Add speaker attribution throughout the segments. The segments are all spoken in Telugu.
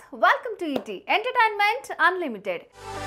Speaker 1: welcome to ET entertainment unlimited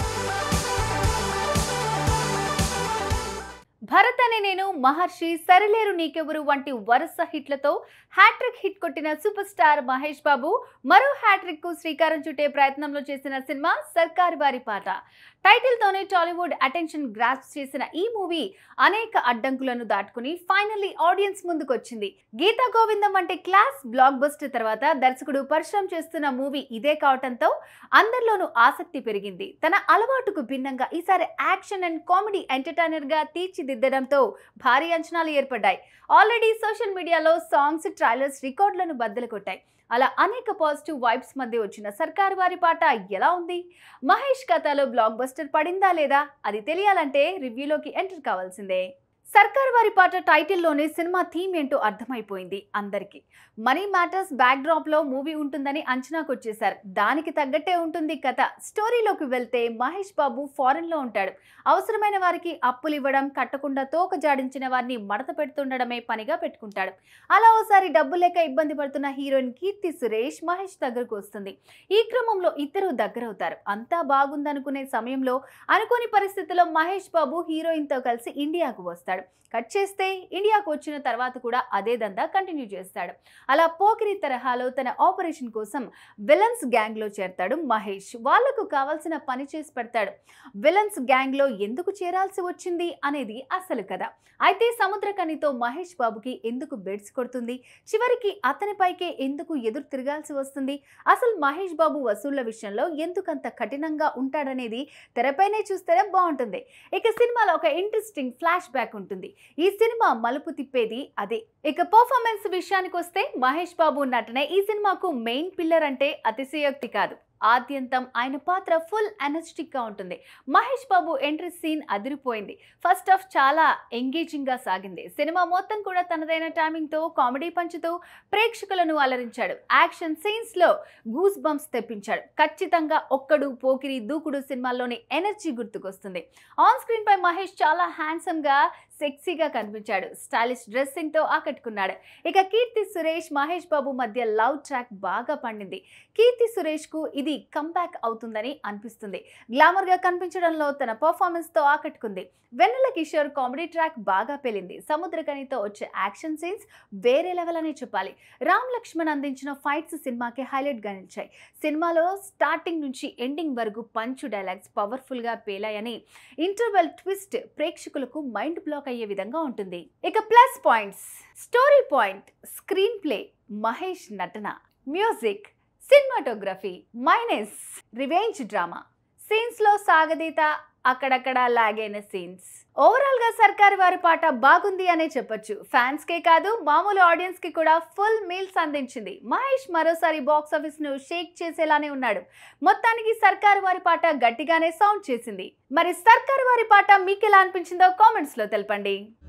Speaker 1: Bharat Ane Nenu Maharshi Sarileru Neekevvaru వంటి వరుస హిట్లతో హ్యాట్రిక్ హిట్ కొట్టిన సూపర్ స్టార్ మహేష్ బాబు మరో హ్యాట్రిక్ కు శ్రీకారం చుట్టే ప్రయత్నంలో చేసిన సినిమా సర్కార్ వారి పాట టైటిల్ తోనే టాలీవుడ్ అటెన్షన్ గ్రాస్ చేసిన ఈ మూవీ అనేక అడ్డంకులను దాటుకుని ఫైనల్లీ ఆడియన్స్ ముందుకొచ్చింది గీతా గోవిందం వంటి క్లాస్ బ్లాక్ బస్టర్ తర్వాత దర్శకుడు పరిశ్రమ చేస్తున్న మూవీ ఇదే కావటంతో అందరిలోనూ ఆసక్తి పెరిగింది తన అలవాటుకు భిన్నంగా ఈసారి యాక్షన్ అండ్ కామెడీ ఎంటర్టైనర్ గా తీర్చిదిద్దడంతో భారీ అంచనాలు ఏర్పడ్డాయి ఆల్రెడీ సోషల్ మీడియాలో సాంగ్స్ ట్రైలర్స్ రికార్డులను బద్దలు కొట్టాయి అలా అనేక పాజిటివ్ వైబ్స్ మధ్య వచ్చిన సర్కారు వారి పాట ఎలా ఉంది మహేష్ కథలో బ్లాక్ బస్టర్ పడిందా లేదా అది తెలియాలంటే రివ్యూలోకి ఎంటర్ కావాల్సిందే సర్కార్ వారి పాట టైటిల్లోనే సినిమా థీమ్ ఏంటో అర్థమైపోయింది అందరికీ మనీ మ్యాటర్స్ బ్యాక్ డ్రాప్ లో మూవీ ఉంటుందని అంచనాకు వచ్చేసారు దానికి తగ్గట్టే ఉంటుంది కథ స్టోరీలోకి వెళ్తే మహేష్ బాబు ఫారెన్ లో ఉంటాడు అవసరమైన వారికి అప్పులు ఇవ్వడం కట్టకుండా తోక జాడించిన వారిని మడత పెడుతుండడమే పనిగా పెట్టుకుంటాడు అలా ఓసారి డబ్బు లేక ఇబ్బంది పడుతున్న హీరోయిన్ కీర్తి సురేష్ మహేష్ దగ్గరకు వస్తుంది ఈ క్రమంలో ఇద్దరు దగ్గరవుతారు అంతా బాగుందనుకునే సమయంలో అనుకోని పరిస్థితుల్లో మహేష్ బాబు హీరోయిన్ తో కలిసి ఇండియాకు వస్తాడు కట్ చేస్తే ఇండియాకు వచ్చిన తర్వాత కూడా అదే దందా కంటిన్యూ చేస్తాడు అలా పోకిరి తరహాలో తన ఆపరేషన్ కోసం విలన్స్ గ్యాంగ్ లో చేరతాడు మహేష్ వాళ్లకు కావాల్సిన పని చేసి పెడతాడు విలన్స్ గ్యాంగ్ లో ఎందుకు చేరాల్సి వచ్చింది అనేది అసలు కథ అయితే సముద్రకనితో మహేష్ బాబుకి ఎందుకు బెడ్స్ కొడుతుంది చివరికి అతనిపైకే ఎందుకు ఎదురు తిరగాల్సి వస్తుంది అసలు మహేష్ బాబు వసూళ్ల విషయంలో ఎందుకంత కఠినంగా ఉంటాడనేది తెరపైనే చూస్తేనే బాగుంటుంది ఇక సినిమాలో ఒక ఇంట్రెస్టింగ్ ఫ్లాష్ బ్యాక్ ఉంటుంది ఈ సినిమా మలుపు తిప్పేది అదే ఇక పర్ఫార్మెన్స్ విషయానికి వస్తే మహేష్ బాబు నటనే ఈ సినిమాకు మెయిన్ పిల్లర్ అంటే అతిశయోక్తి కాదు ఆద్యంతం ఆయన పాత్ర ఫుల్ ఎనర్జెటిక్ గా ఉంటుంది మహేష్ బాబు ఎంట్రీ సీన్ అదిరిపోయింది ఫస్ట్ హాఫ్ చాలా ఎంగేజింగ్ గా సాగింది సినిమా మొత్తం కూడా తనదైన టైమింగ్ తో కామెడీ పంచుతూ ప్రేక్షకులను అలరించాడు యాక్షన్ సీన్స్ లో గూస్ బంప్స్ తెప్పించాడు ఖచ్చితంగా ఒక్కడు పోకిరి దూకుడు సినిమాల్లోని ఎనర్జీ గుర్తుకొస్తుంది ఆన్ స్క్రీన్ పై మహేష్ చాలా హ్యాండ్సమ్ గా సెక్సీగా కనిపించాడు స్టైలిష్ డ్రెస్సింగ్ తో ఆకట్టుకున్నాడు ఇక కీర్తి సురేష్ మహేష్ బాబు మధ్య లవ్ ట్రాక్ బాగా పండింది కీర్తి సురేష్ కు ఇది కంబ్యాక్ అవుతుందని అనిపిస్తుంది గ్లామర్ గా కనిపించడంలో తన పర్ఫార్మెన్స్ తో ఆకట్టుకుంది వెన్నెల కిషోర్ కామెడీ ట్రాక్ బాగా పెళ్ళింది సముద్రకనితో వచ్చే యాక్షన్ సీన్స్ వేరే లెవెల్ అనే చెప్పాలి రామ్ లక్ష్మణ్ అందించిన ఫైట్స్ సినిమాకి హైలైట్ గా నిలిచాయి సినిమాలో స్టార్టింగ్ నుంచి ఎండింగ్ వరకు పంచు డైలాగ్స్ పవర్ఫుల్ గా పేలాయని ఇంటర్వెల్ ట్విస్ట్ ప్రేక్షకులకు మైండ్ బ్లాక్ అయ్యే విధంగా ఉంటుంది ఇక plus points story point screenplay Mahesh నటన music cinematography minus revenge drama scenes లో సాగదీత అక్కడక్కడ లాగైన సీన్స్ ఓవరాల్ గా సర్కార్ వారి పాట బాగుంది అనే చెప్పొచ్చు ఫ్యాన్స్ కే కాదు మామూలు ఆడియన్స్ కి కూడా ఫుల్ మీల్స్ అందించింది మహేష్ మరోసారి బాక్స్ ఆఫీస్ ను షేక్ చేసేలానే ఉన్నాడు మొత్తానికి సర్కార్ వారి పాట గట్టిగానే సౌండ్ చేసింది మరి సర్కార్ వారి పాట మీకు ఎలా అనిపించిందో కామెంట్స్ లో తెలపండి